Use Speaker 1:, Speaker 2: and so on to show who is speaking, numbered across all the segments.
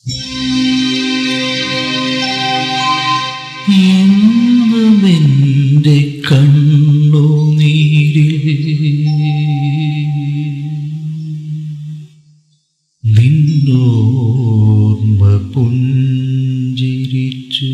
Speaker 1: ഇന്നുമെന്റെ കണ്ണുനീരിൽ നിന്നോർമ്മ പുഞ്ചിരിച്ചു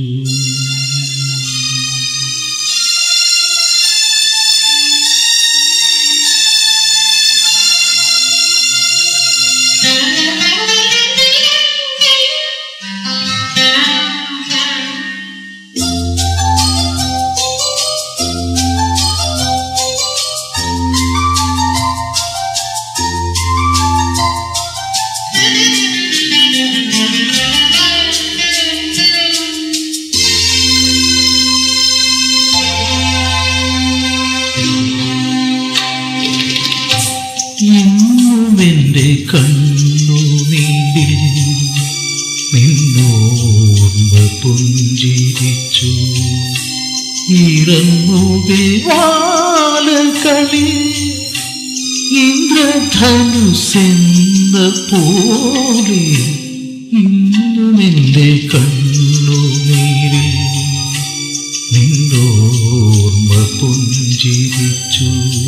Speaker 1: ഇന്നുമെന്റെ കണ്ണുനീരിൽ നിന്നോർമ്മ പുഞ്ചിരിച്ചു ഇറങ്ങുകെ വാലകളി ഇന്ദ്രധനുസെന്ന പോലെ ഇന്നുമെന്റെ കണ്ണുനീരിൽ നിന്നോർമ്മ പുഞ്ചിരിച്ചു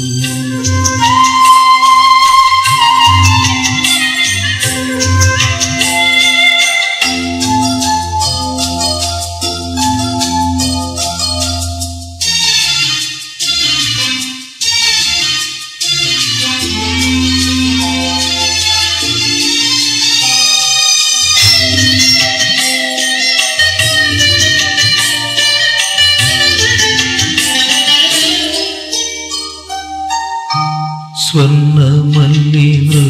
Speaker 1: സ്വർണമല്ലി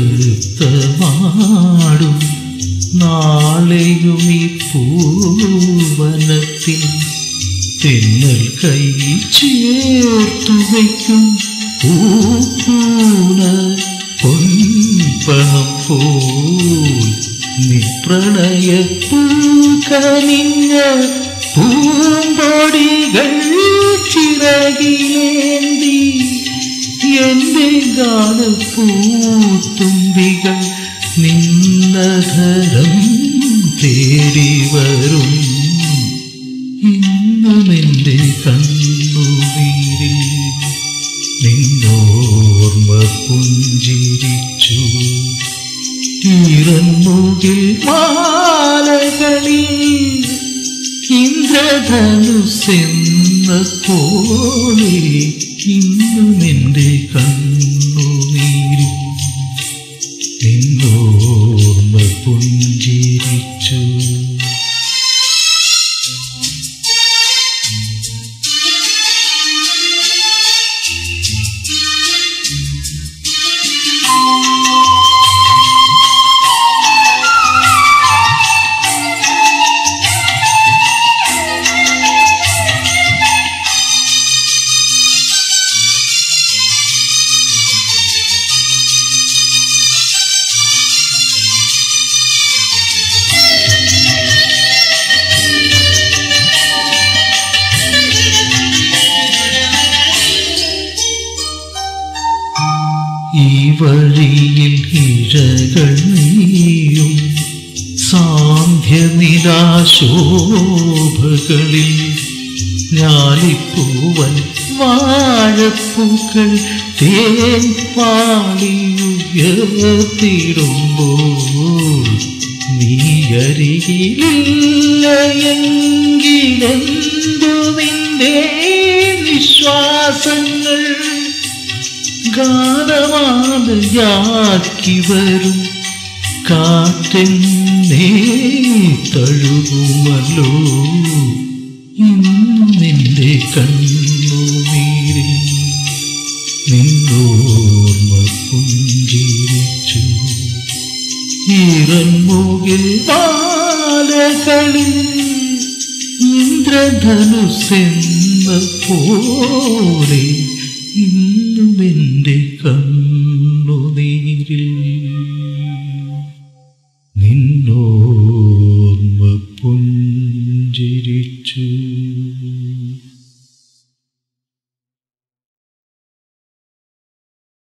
Speaker 1: നൃത്തമാടും നാളെയും ഈ പൂവനത്തിൽ തെന്നൽ കൈ ചേർത്തു വയ്ക്കും പൂപ്പൂന പൊൻപണം പോൽ നിപ്രണയപ്പൂ കനിഞ്ഞ പൂമ്പൊടികൾ ചിറകിലേന്തി എന്റെ ഗാനപ്പൂത്തുമ്പികൾ നിന്നധരം തേടി വരും ഇന്നുമെന്റെ കണ്ണുനീരിൽ നിന്നോർമ്മ പുഞ്ചിരിച്ചു ഇറങ്ങുകിൽ മാലകളിൽ ഇന്ദ്രധനുസെന്ന പോലെ ഇന്നും എൻ്റെ കണ്ണുനീരിൽ നിന്നോർമ്മ പുഞ്ചിരിച്ചു ഈ വഴിയിൽ ഇഴകൾ നീയും സാന്ധ്യനിലാശോഭകളിൽ ഞാലിപ്പൂവൻ വാഴപ്പൂക്കൾ തേൻ പാടിയുയർത്തിടുമ്പോൾ നീയരികിലില്ല എങ്കിലെന്തു നിന്റെ വിശ്വാസങ്ങൾ ഗാനമാലയാക്കി വരും കാറ്റെന്നേ തഴുകുമല്ലോ ഇന്നിൻ്റെ കണ്ണുനീരിൽ നിന്നോർമ്മ പുഞ്ചിരിച്ചു ഇറങ്ങുകിൽ ബാലകളിൽ ഇന്ദ്രധനുസെന്ന പോലെ ഇന്നും എൻ്റെ കണ്ണുനീരിൽ നിന്നോർമ്മ പുഞ്ചിരിച്ചു